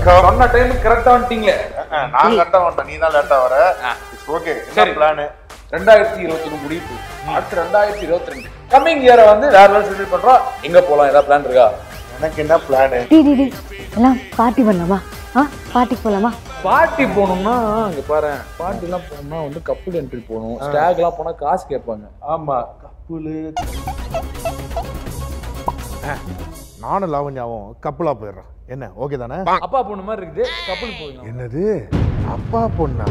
Welcome சொன்ன time கரெக்டா வந்துட்டீங்க நான் கரெக்டா வந்துட்டேன் நீ தான் லேட்டா வர ஓகே சரி. சரி பிளான் ரெண்டாயிரத்தி இருபத்தி ஒண்ணு முடிவு அடுத்து ரெண்டாயிரத்தி இருபத்தி ரெண்டு கம்மிங் இயரை வந்து வேற வேற செலிப்ரேட் பண்றோம் எங்க போலாம் ஏதாவது பிளான் இருக்கா எனக்கு என்ன பிளான் டி டி டி எல்லாம் பார்ட்டி பண்ணலாமா ஆ பார்ட்டிக்கு போகலாமா பார்ட்டி போகணும்னா இங்க பாரு பார்ட்டி எல்லாம் போகணும்னா வந்து கப்புள் என்ட்ரி போகணும் ஸ்டாக் எல்லாம் போனா காசு கேட்பாங்க ஆமா கப்புலு நானும் லாவண்யாவும் கப்புலா போயிடுறோம் என்ன ஓகே தானே அப்பா பொண்ணு மாதிரி இருக்குது கப்புள் போயிடலாம் என்னது அப்பா பொண்ணா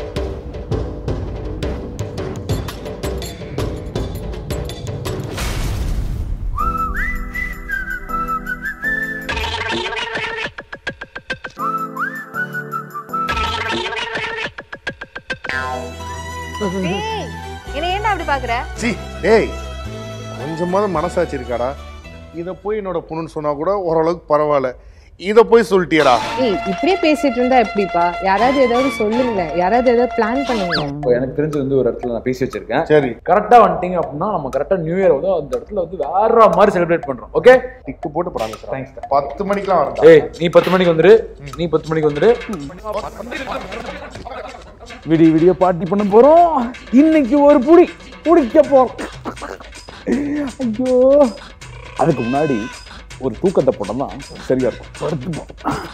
டேய் என்ன ஏன்டா அப்படி பாக்குற சி டேய் கொஞ்சமாவது மனசாட்சி இருக்காடா இதை போய் என்னோட பொண்ணுன்னு சொன்னா கூட ஓரளவுக்கு பரவாயில்ல இதை போய் சொல்லிட்டியடா ஏய் இப்படியே பேசிட்டு இருந்தா எப்படிப்பா யாராவது ஏதாவது சொல்லுங்களேன் யாராவது ஏதாவது பிளான் பண்ணுங்க இப்போ எனக்கு தெரிஞ்சு வந்து ஒரு இடத்துல நான் பேசி வச்சிருக்கேன் சரி கரெக்டா வந்துட்டீங்க அப்படின்னா நம்ம கரெக்டா நியூ இயர் வந்து அந்த இடத்துல வந்து வேற மாதிரி செலிப்ரேட் பண்றோம் ஓகே டிக்கு போட்டு போடாங்க சார் Thanks, sir. பத்து மணிக்கெல்லாம் வரேன் ஏய் நீ பத்து மணிக்கு வந்துரு நீ பத்து மணிக்கு வந்துரு விடிய விடிய பார்ட்டி பண்ண போறோம் இன்னைக்கு ஒரு புடி புடிக்க போறோம் ஐயோ அதுக்கு முன்னாடி ஒரு தூக்கத்தை போட்டோம்னா சரியா இருக்கும் படுத்துப்போம்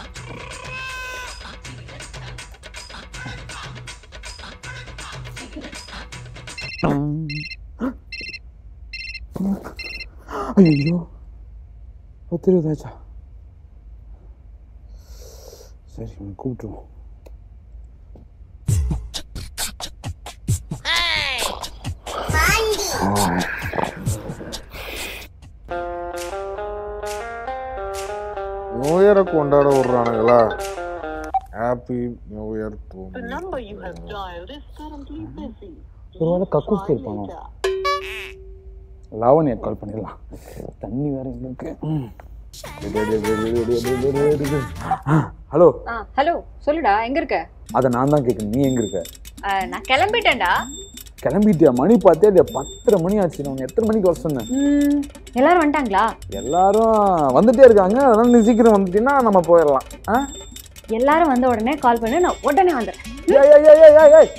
ஐயோ பத்து இருபதாச்சா சரி இவனை கூப்பிட்டுருவோம் நியூ இயரை கொண்டாட விடுறானுங்களா happy new year two The number you have dialed is currently busy. ஒருவேளை கக்கூஸ் இருப்பானோ லாவணியை கால் பண்ணிடலாம் தண்ணி வேற எங்க இருக்கு ஹலோ ஆ ஹலோ சொல்லுடா எங்க இருக்க அதை நான் தான் கேட்கணும் நீ எங்க இருக்க ஆ, நான் கிளம்பிட்டேன்டா கிளம்பிட்டியா மணி பார்த்தே இல்லையா பத்தரை மணி ஆச்சு நான் உன்னை எத்தனை மணிக்கு வர சொன்னேன் ம், எல்லாரும் வந்துட்டாங்களா எல்லாரும் வந்துட்டே இருக்காங்க அதனால நீ சீக்கிரம் வந்துட்டீங்கன்னா நம்ம போயிடலாம் ஆ எல்லாரும் வந்த உடனே கால் பண்ணு நான் உடனே வந்துடுறேன் ஏய், ஏய், ஏய், ஏய், ஏய், ஏய்.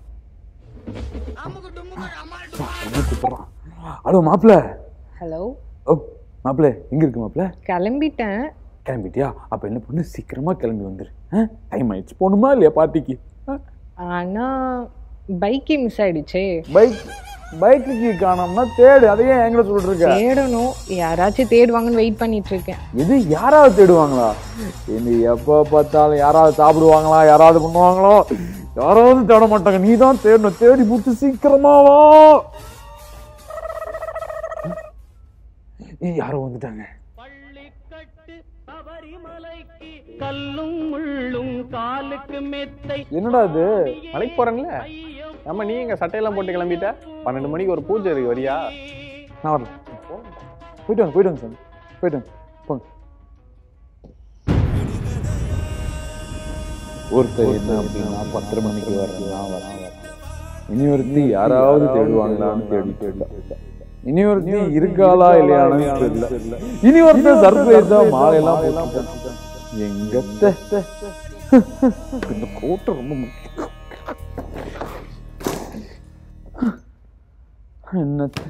அவன் கூப்பிடுறான். ஹலோ மாப்பிள்ள ஹலோ ஓ மாப்பிள்ள எங்க இருக்கு மாப்பிள்ள கிளம்பிட்டேன் கிளம்பிட்டியா அப்ப என்ன பண்ணு சீக்கிரமா கிளம்பி வந்துரு டைம் ஆயிடுச்சு போகணுமா இல்லையா பார்ட்டிக்கு ஆனா பைக்கே மிஸ் ஆயிடுச்சே பைக் பைக்கு காணோம்னா தேடு அதையே எங்களை சொல்லிட்டு இருக்க தேடணும் யாராச்சும் தேடுவாங்கன்னு வெயிட் பண்ணிட்டு இருக்கேன் இது யாராவது தேடுவாங்களா என்ன எப்போ பார்த்தாலும் யாராவது சாப்பிடுவாங்களா யாராவது பண்ணுவாங்களோ யாராவது தேட மாட்டாங்க நீ தான் தேடணும் தேடி புட்டு சீக்கிரமா வா ஏய், யாரோ வந்துட்டாங்க பள்ளிக்கட்டு சபரிமலைக்கு கல்லும் முள்ளும் காலுக்கு மெத்தை என்னடா இது மலைக்கு போறேன்ல ஆமா நீ எங்க சட்டையெல்லாம் போட்டு கிளம்பிட்ட பன்னெண்டு மணிக்கு ஒரு பூஜை இருக்கு வரியா நான் வரல போயிட்டு வாங்க போயிட்டு வாங்க சார் போயிட்டு வாங்க போங்க ஒருத்தர் என்ன அப்படின்னா பத்தரை மணிக்கு வர்றேன் நான் வரேன் இனி ஒருத்தி யாராவது தேடுவாங்களான்னு தேடி தேடல இனி ஒருத்தி இருக்காளா இல்லையானு தெரியல இனி ஒருத்தர் சர்ப்ரைஸா மாலையெல்லாம் போட்டுருக்கான் எங்கத்த இந்த கோட்டை ரொம்ப முக்கியம் என்னத்த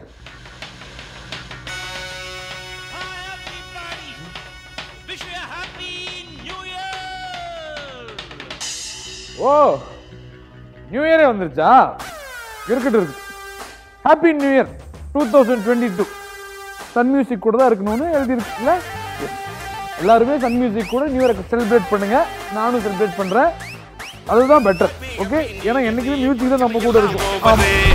ஓ நியூ இயரே வந்துருச்சா இருக்கட்டும் இருக்கு happy new year two thousand twenty two Sun music கூட தான் இருக்கணும்னு எழுதியிருக்குல்ல எல்லாருமே சன் மியூசிக் கூட நியூ இயரை செலிப்ரேட் பண்ணுங்க நானும் செலிப்ரேட் பண்றேன் அதுதான் பெட்டர் ஓகே ஏன்னா என்னைக்குமே மியூசிக் தான் நம்ம கூட இருக்கும் ஆமா